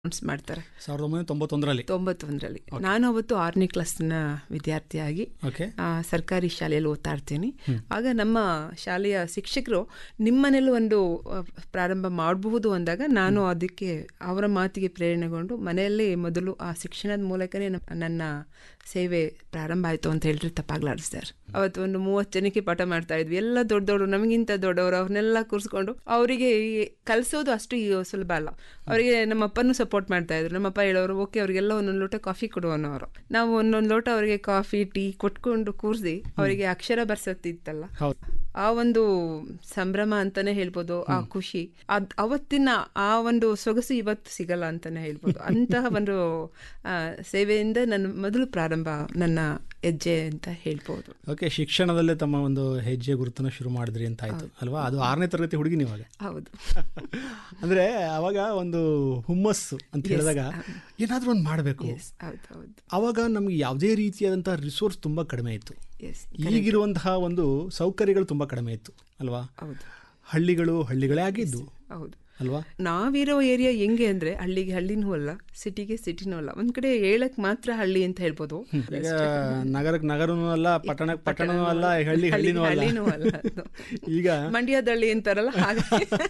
Announce ಮಾಡ್ತಾರೆ ಸಾವಿರದ ಒಂಬೈನೂರ ತೊಂಬತ್ತೊಂದರಲ್ಲಿ ತೊಂಬತ್ತೊಂದರಲ್ಲಿ ನಾನು ಅವತ್ತು ಆರನೇ ಕ್ಲಾಸ್ನ ವಿದ್ಯಾರ್ಥಿಯಾಗಿ ಓಕೆ ಆ, ಸರ್ಕಾರಿ ಶಾಲೆಯಲ್ಲಿ ಓದ್ತಾ ಇರ್ತೀನಿ ಆಗ ನಮ್ಮ ಶಾಲೆಯ ಶಿಕ್ಷಕರು ನಿಮ್ಮನೇಲೂ ಒಂದು ಆ, ಪ್ರಾರಂಭ ಮಾಡಬಹುದು ಅಂದಾಗ ನಾನು ಅದಕ್ಕೆ ಅವರ ಮಾತಿಗೆ ಪ್ರೇರಣೆಗೊಂಡು ಮನೆಯಲ್ಲಿ ಮೊದಲು ಆ ಶಿಕ್ಷಣದ ಮೂಲಕನೇ ನ- ನನ್ನ ಸೇವೆ ಪ್ರಾರಂಭ ಆಯಿತು ಅಂತ ಹೇಳಿದ್ರೆ ತಪ್ಪಾಗ್ಲಾರ್ದು ಸರ್ ಅವತ್ತು ಒಂದು ಮೂವತ್ತು ಜನಕ್ಕೆ ಪಾಠ ಮಾಡ್ತಾ ಇದ್ವಿ ಎಲ್ಲ ದೊಡ್ಡ ದೊಡ್ಡವರು ನಮಗಿಂತ ದೊಡ್ಡವರು ಅವ್ರನ್ನೆಲ್ಲ ಕೂರಿಸ್ಕೊಂಡು ಅವರಿಗೆ ಕಲಿಸೋದು ಅಷ್ಟು ಈ ಸುಲಭ ಅಲ್ಲ ಅವರಿಗೆ ನಮ್ಮ ಅಪ್ಪನೂ ಸಪೋರ್ಟ್ ಮಾಡ್ತಾ ಇದ್ರು ನಮ್ಮಪ್ಪ ಹೇಳೋರು ಓಕೆ ಅವರಿಗೆಲ್ಲ ಒಂದೊಂದು ಲೋಟ ಕಾಫಿ ಕೊಡುವನವರು ನಾವು ಒಂದೊಂದು ಲೋಟ ಅವರಿಗೆ ಕಾಫಿ ಟೀ ಕೊಟ್ಕೊಂಡು ಕೂರಿಸಿ ಅವರಿಗೆ ಅಕ್ಷರ ಬರ್ಸತ್ತಿತ್ತಲ್ಲ ಹೌದು ಆ ಒಂದು ಸಂಭ್ರಮ ಅಂತಾನೆ ಹೇಳ್ಬೋದು ಆ ಖುಷಿ ಅದ್ ಅವತ್ತಿನ ಆ ಒಂದು ಸೊಗಸು ಇವತ್ತು ಸಿಗಲ್ಲ ಅಂತಾನೆ ಹೇಳ್ಬೋದು ಅಂತಹ ಒಂದು ಆ, ಸೇವೆಯಿಂದ ನನ್ನ ಮೊದಲು ಪ್ರಾರಂಭ ನನ್ನ ಹೆಜ್ಜೆ ಅಂತ ಹೇಳ್ಬೋದು ಓಕೆ ಶಿಕ್ಷಣದಲ್ಲೇ ತಮ್ಮ ಒಂದು ಹೆಜ್ಜೆ ಗುರುತನ್ನ ಶುರು ಮಾಡಿದ್ರಿ ಅಂತ ಆಯ್ತು ಅಲ್ವಾ ಅದು ಆರನೇ ತರಗತಿ ಹುಡುಗಿ ನೀವಾಗ ಹೌದು ಅಂದ್ರೆ ಅವಾಗ ಒಂದು ಹುಮ್ಮಸ್ಸು ಅಂತ ಹೇಳಿದಾಗ ಏನಾದ್ರೂ ಒಂದು ಮಾಡಬೇಕು ಎಸ್ ಹೌದು ಹೌದು ಅವಾಗ ನಮ್ಗೆ ಯಾವುದೇ ರೀತಿಯಾದಂತಹ ರಿಸೋರ್ಸ್ ತುಂಬಾ ಕಡಿಮೆ ಇತ್ತು ಎಸ್ ಈಗಿರುವಂತಹ ಒಂದು ಸೌಕರ್ಯಗಳು ತುಂಬಾ ಕಡಿಮೆ ಇತ್ತು ಅಲ್ವಾ ಹೌದು ಹಳ್ಳಿಗಳು ಹಳ್ಳಿಗಳೇ ಆಗಿದ್ದು ಹೌದು ಅಲ್ವಾ ನಾವಿರೋ ಏರಿಯಾ ಹೆಂಗೆ ಅಂದ್ರೆ ಹಳ್ಳಿಗೆ ಹಳ್ಳಿನೂ ಅಲ್ಲ ಸಿಟಿಗೆ ಸಿಟಿನೂ ಅಲ್ಲ ಒಂದ್ ಕಡೆ ಹೇಳಕ್ ಮಾತ್ರ ಹಳ್ಳಿ ಅಂತ ಹೇಳ್ಬೋದು ಈಗ ನಗರಕ್ಕೆ ನಗರನೂ ಅಲ್ಲ ಪಟ್ಟಣಕ್ಕೆ ಪಟ್ಟಣನೂ ಅಲ್ಲ ಹಳ್ಳಿ ಹಳ್ಳಿನೂ ಅಲ್ಲ ಹಳ್ಳಿನೂ ಅಲ್ಲ ಅದು. ಈಗ ಮಂಡ್ಯದ ಹಳ್ಳಿ ಅಂತಾರಲ್ಲ ಹಾಗೆ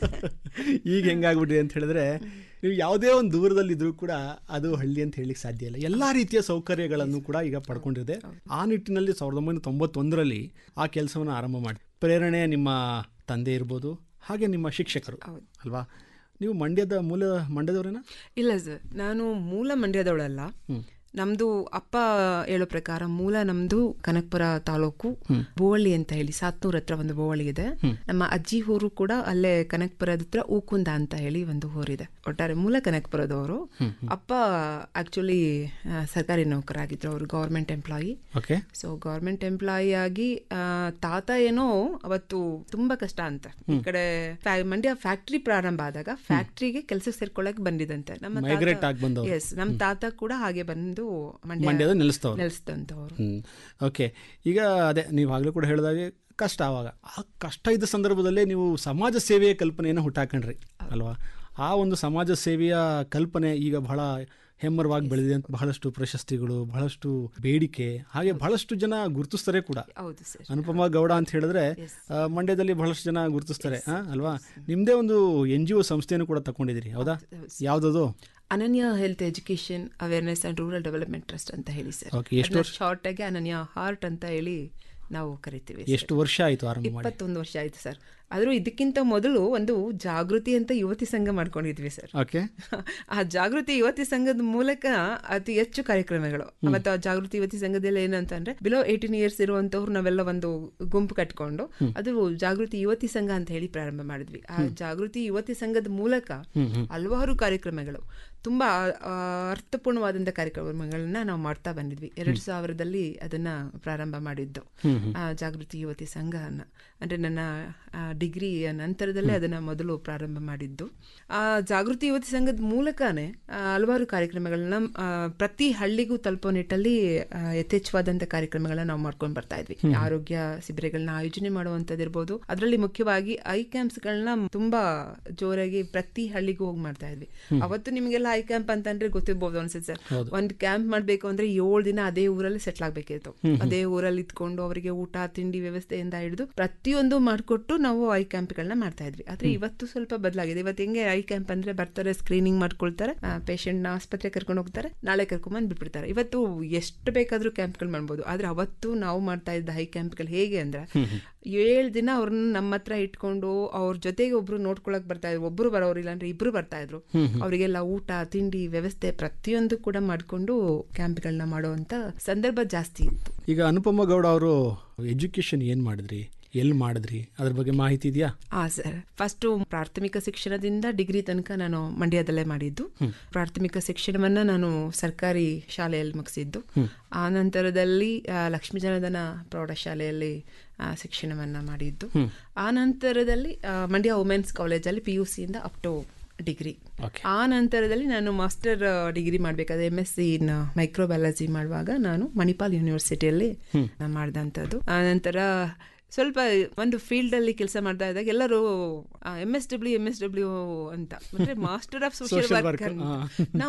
ಈಗ ಹೆಂಗಾಗ್ಬಿಟ್ಟಿದೆ ಅಂತ ಹೇಳಿದ್ರೆ ನೀವು ಯಾವುದೇ ಒಂದು ದೂರದಲ್ಲಿದ್ರೂ ಕೂಡ ಅದು ಹಳ್ಳಿ ಅಂತ ಹೇಳಿಕ್ಕೆ ಸಾಧ್ಯ ಇಲ್ಲ ಎಲ್ಲಾ ರೀತಿಯ ಸೌಕರ್ಯಗಳನ್ನು ಕೂಡ ಈಗ ಪಡ್ಕೊಂಡಿದೆ ಆ ನಿಟ್ಟಿನಲ್ಲಿ ಸಾವಿರದ ಒಂಬೈನೂರ ತೊಂಬತ್ತೊಂದರಲ್ಲಿ ಆ ಕೆಲಸವನ್ನು ಆರಂಭ ಮಾಡಿ ಪ್ರೇರಣೆ ನಿಮ್ಮ ತಂದೆ ಇರ್ಬೋದು ಹಾಗೆ ನಿಮ್ಮ ಶಿಕ್ಷಕರು ಹೌದು. ಅಲ್ವಾ ನೀವು ಮಂಡ್ಯದ ಮೂಲ ಮಂಡ್ಯದವರೇನಾ ಇಲ್ಲ ಸರ್ ನಾನು ಮೂಲ ಮಂಡ್ಯದವಳಲ್ಲ ನಮ್ದು ಅಪ್ಪ ಹೇಳೋ ಪ್ರಕಾರ ಮೂಲ ನಮ್ದು ಕನಕಪುರ ತಾಲೂಕು ಬೋವಳ್ಳಿ ಅಂತ ಹೇಳಿ ಸಾತ್ನೂರ್ ಹತ್ರ ಒಂದು ಬೋವಳ್ಳಿ ಇದೆ ನಮ್ಮ ಅಜ್ಜಿ ಊರು ಕೂಡ ಅಲ್ಲೇ ಕನಕಪುರದ ಹತ್ರ ಊಕುಂದ ಅಂತ ಹೇಳಿ ಒಂದು ಊರಿದೆ ಒಟ್ಟಾರೆ ಮೂಲ ಕನಕಪುರದವರು ಅಪ್ಪ ಆಕ್ಚುಲಿ ಸರ್ಕಾರಿ ನೌಕರಾಗಿದ್ರು ಅವರು government employee okay so government employee ಆಗಿ ಆ, ತಾತ ಏನೋ ಅವತ್ತು ತುಂಬಾ ಕಷ್ಟ ಅಂತ ಈ ಕಡೆ ಫ್ಯಾ- ಮಂಡ್ಯ ಫ್ಯಾಕ್ಟ್ರಿ ಪ್ರಾರಂಭ ಆದಾಗ ಫ್ಯಾಕ್ಟ್ರಿಗೆ ಕೆಲಸಕ್ಕೆ ಸೇರ್ಕೊಳ್ಳಕ್ ಬಂದಿದಂತೆ ನಮ್ಮ ಮೈಗ್ರೇಟ್ ಆಗಿ ಬಂದವರು ಎಸ್ ನಮ್ಮ ತಾತ ಕೂಡ ಹಾಗೆ ಬಂದು ಮಂಡ್ಯ ಮಂಡ್ಯದ ನಿಲ್ಲಿಸ್ತವ್ರು ನೆಲೆಸಿದಂತವ್ರು ಹ್ಮ್ ಓಕೆ ಈಗ ಅದೇ ನೀವು ಆಗಲೂ ಕೂಡ ಹೇಳಿದಾಗೆ ಕಷ್ಟ ಆವಾಗ ಆ ಕಷ್ಟ ಇದ್ದ ಸಂದರ್ಭದಲ್ಲೇ ನೀವು ಸಮಾಜ ಸೇವೆಯ ಕಲ್ಪನೆಯನ್ನು ಹುಟ್ಟಾಕೊಂಡ್ರಿ ಅಲ್ವಾ ಆ ಒಂದು ಸಮಾಜ ಸೇವೆಯ ಕಲ್ಪನೆ ಈಗ ಬಹಳ ಹೆಮ್ಮರವಾಗಿ ಬೆಳೆದಿದೆ ಅಂತ ಬಹಳಷ್ಟು ಪ್ರಶಸ್ತಿಗಳು ಬಹಳಷ್ಟು ಬೇಡಿಕೆ ಹಾಗೆ ಬಹಳಷ್ಟು ಜನ ಗುರುತಿಸ್ತಾರೆ ಕೂಡ ಹೌದು ಸರ್ ಅನುಪಮ ಗೌಡ ಅಂತ ಹೇಳಿದ್ರೆ ಆ, ಮಂಡ್ಯದಲ್ಲಿ ಬಹಳಷ್ಟು ಜನ ಗುರುತಿಸ್ತಾರೆ ಆ, ಅಲ್ವಾ ನಿಮ್ದೇ ಒಂದು ಎನ್ ಜಿ ಒ ಸಂಸ್ಥೆಯನ್ನು ಕೂಡ ತಗೊಂಡಿದ್ದೀರಿ ಹೌದಾ ಯಾವ್ದದು Ananya health education awareness and rural development trust ಅಂತ ಹೇಳಿ ಸರ್ Okay, ಎಷ್ಟು ಶಾರ್ಟ್ ಆಗಿ ಅನನ್ಯ ಹಾರ್ಟ್ ಅಂತ ಹೇಳಿ ನಾವು ಕರಿತೀವಿ ಎಷ್ಟು ವರ್ಷ ಆಯ್ತು ಆರಂಭ ಮಾಡಿ ಇಪ್ಪತ್ತೊಂದು ವರ್ಷ ಆಯ್ತು ಸರ್ ಆದ್ರೂ ಇದಕ್ಕಿಂತ ಮೊದಲು ಒಂದು ಜಾಗೃತಿ ಅಂತ ಯುವತಿ ಸಂಘ ಮಾಡ್ಕೊಂಡಿದ್ವಿ ಸರ್ ಓಕೆ ಆ ಜಾಗೃತಿ ಯುವತಿ ಸಂಘದ ಮೂಲಕ ಅತಿ ಹೆಚ್ಚು ಕಾರ್ಯಕ್ರಮಗಳು ಮತ್ತು ಆ ಜಾಗೃತಿ ಯುವತಿ ಸಂಘದಲ್ಲಿ ಏನಂತಂದ್ರೆ ಬಿಲೋ ಏಯ್ಟೀನ್ ಇಯರ್ಸ್ ಇರುವಂತವ್ರು ನಾವೆಲ್ಲ ಒಂದು ಗುಂಪು ಕಟ್ಕೊಂಡು ಅದು ಜಾಗೃತಿ ಯುವತಿ ಸಂಘ ಅಂತ ಹೇಳಿ ಪ್ರಾರಂಭ ಮಾಡಿದ್ವಿ ಆ ಜಾಗೃತಿ ಯುವತಿ ಸಂಘದ ಮೂಲಕ ಹಲವಾರು ಕಾರ್ಯಕ್ರಮಗಳು ತುಂಬಾ ಆ, ಅರ್ಥಪೂರ್ಣವಾದಂತ ಕಾರ್ಯಕ್ರಮಗಳನ್ನ ನಾವು ಮಾಡ್ತಾ ಬಂದಿದ್ವಿ ಎರಡ್ ಸಾವಿರದಲ್ಲಿ ಅದನ್ನ ಪ್ರಾರಂಭ ಮಾಡಿದ್ದು ಆ, ಜಾಗೃತಿ ಯುವತಿ ಸಂಘನ ಅಂದ್ರೆ ನನ್ನ ಡಿಗ್ರಿ ನಂತರದಲ್ಲೇ ಅದನ್ನ ಮೊದಲು ಪ್ರಾರಂಭ ಮಾಡಿದ್ದು ಆ ಜಾಗೃತಿ ಯುವತಿ ಸಂಘದ ಮೂಲಕನೇ ಆ, ಹಲವಾರು ಕಾರ್ಯಕ್ರಮಗಳನ್ನ ಆ, ಪ್ರತಿ ಹಳ್ಳಿಗೂ ತಲುಪೋ ನಿಟ್ಟಲ್ಲಿ ಆ, ಯಥೇಚ್ಛವಾದಂತ ಕಾರ್ಯಕ್ರಮಗಳನ್ನ ನಾವು ಮಾಡ್ಕೊಂಡು ಬರ್ತಾ ಇದ್ವಿ ಆರೋಗ್ಯ ಶಿಬಿರಗಳನ್ನ ಆಯೋಜನೆ ಮಾಡುವಂತದಿರ್ಬೋದು ಅದರಲ್ಲಿ ಮುಖ್ಯವಾಗಿ ಐ ಕ್ಯಾಂಪ್ಸ್ಗಳನ್ನ ತುಂಬಾ ಜೋರಾಗಿ ಪ್ರತಿ ಹಳ್ಳಿಗೂ ಹೋಗಿ ಮಾಡ್ತಾ ಇದ್ವಿ ಅವತ್ತು ನಿಮಗೆಲ್ಲ ಐ ಕ್ಯಾಂಪ್ ಅಂತಂದ್ರೆ ಗೊತ್ತಿರ್ಬೋದು ಅನ್ಸುತ್ತೆ ಸರ್ ಒಂದ್ ಕ್ಯಾಂಪ್ ಮಾಡ್ಬೇಕು ಅಂದ್ರೆ ಏಳು ದಿನ ಅದೇ ಊರಲ್ಲಿ ಸೆಟ್ಲ್ ಆಗ್ಬೇಕಿತ್ತು ಅದೇ ಊರಲ್ಲಿ ಇದ್ಕೊಂಡು ಅವರಿಗೆ ಊಟ ತಿಂಡಿ ವ್ಯವಸ್ಥೆಯಿಂದ ಹಿಡಿದು ಪ್ರತಿಯೊಂದು ಮಾಡಿಕೊಟ್ಟು ನಾವು ಐ ಕ್ಯಾಂಪ್ಗಳನ್ನ ಮಾಡ್ತಾ ಇದ್ವಿ ಆದ್ರೆ ಇವತ್ತು ಸ್ವಲ್ಪ ಬದಲಾಗಿದೆ ಇವತ್ತು ಹೆಂಗೆ ಐ ಕ್ಯಾಂಪ್ ಅಂದ್ರೆ ಬರ್ತಾರೆ ಸ್ಕ್ರೀನಿಂಗ್ ಮಾಡ್ಕೊಳ್ತಾರೆ ಪೇಷಂಟ್ ನ ಆಸ್ಪತ್ರೆ ಕರ್ಕೊಂಡು ಹೋಗ್ತಾರೆ ನಾಳೆ ಕರ್ಕೊಂಡ್ ಬಿಟ್ಬಿಡ್ತಾರೆ ಇವತ್ತು ಎಷ್ಟು ಬೇಕಾದ್ರೂ ಕ್ಯಾಂಪ್ಗಳು ಮಾಡ್ಬೋದು ಆದ್ರೆ ಅವತ್ತು ನಾವು ಮಾಡ್ತಾ ಇದ್ದ ಹೈ ಕ್ಯಾಂಪ್ಗಳು ಹೇಗೆ ಅಂದ್ರೆ ಏಳು ದಿನ ಅವ್ರನ್ನ ನಮ್ಮ ಹತ್ರ ಇಟ್ಕೊಂಡು ಅವ್ರ ಜೊತೆಗೆ ಒಬ್ರು ನೋಡ್ಕೊಳಕ್ ಬರ್ತಾ ಇದ್ರು ಒಬ್ರು ಬರೋರಿಲ್ಲ ಅಂದ್ರೆ ಇಬ್ರು ಬರ್ತಾ ಇದ್ರು ಅವರಿಗೆಲ್ಲ ಊಟ ತಿಂಡಿ ವ್ಯವಸ್ಥೆ ಪ್ರತಿಯೊಂದು ಕೂಡ ಮಾಡ್ಕೊಂಡು ಕ್ಯಾಂಪ್ಗಳನ್ನ ಮಾಡುವಂತ ಸಂದರ್ಭ ಜಾಸ್ತಿ ಇತ್ತು ಈಗ ಅನುಪಮ ಗೌಡ ಅವರು ಎಜುಕೇಶನ್ ಏನ್ ಮಾಡಿದ್ರಿ ಎಲ್ಲಿ ಮಾಡಿದ್ರಿ ಅದ್ರ ಬಗ್ಗೆ ಮಾಹಿತಿ ಇದೆಯಾ ಹಾ ಸರ್ ಫಸ್ಟ್ ಪ್ರಾಥಮಿಕ ಶಿಕ್ಷಣದಿಂದ ಡಿಗ್ರಿ ತನಕ ನಾನು ಮಂಡ್ಯದಲ್ಲೇ ಮಾಡಿದ್ದು ಪ್ರಾಥಮಿಕ ಶಿಕ್ಷಣವನ್ನ ನಾನು ಸರ್ಕಾರಿ ಶಾಲೆಯಲ್ಲಿ ಮುಗಿಸಿದ್ದು ಆ ನಂತರದಲ್ಲಿ ಆ, ಲಕ್ಷ್ಮೀ ಜನಧನ ಪ್ರೌಢಶಾಲೆಯಲ್ಲಿ ಆ, ಶಿಕ್ಷಣವನ್ನ ಮಾಡಿದ್ದು ಆ ನಂತರದಲ್ಲಿ ಆ, ಮಂಡ್ಯ ವುಮೆನ್ಸ್ ಕಾಲೇಜಲ್ಲಿ ಪಿ ಯು ಸಿಯಿಂದ ಅಪ್ ಟು ಡಿಗ್ರಿ ಓಕೆ ಆ ನಂತರದಲ್ಲಿ ನಾನು ಮಾಸ್ಟರ್ ಡಿಗ್ರಿ ಮಾಡಬೇಕಾದ್ರೆ M S C in microbiology ಮಾಡುವಾಗ ನಾನು ಮಣಿಪಾಲ್ ಯೂನಿವರ್ಸಿಟಿಯಲ್ಲಿ ಮಾಡಿದಂಥದ್ದು ಆ ನಂತರ ಸ್ವಲ್ಪ ಒಂದು ಫೀಲ್ಡ್ ಅಲ್ಲಿ ಕೆಲಸ ಮಾಡ್ತಾ ಇದ್ದಾಗ ಎಲ್ಲರೂ M S W M S W ಅಂತ ಅಂದ್ರೆ master of social Social work work, ಅಂತ ಹಾ. ನಾವು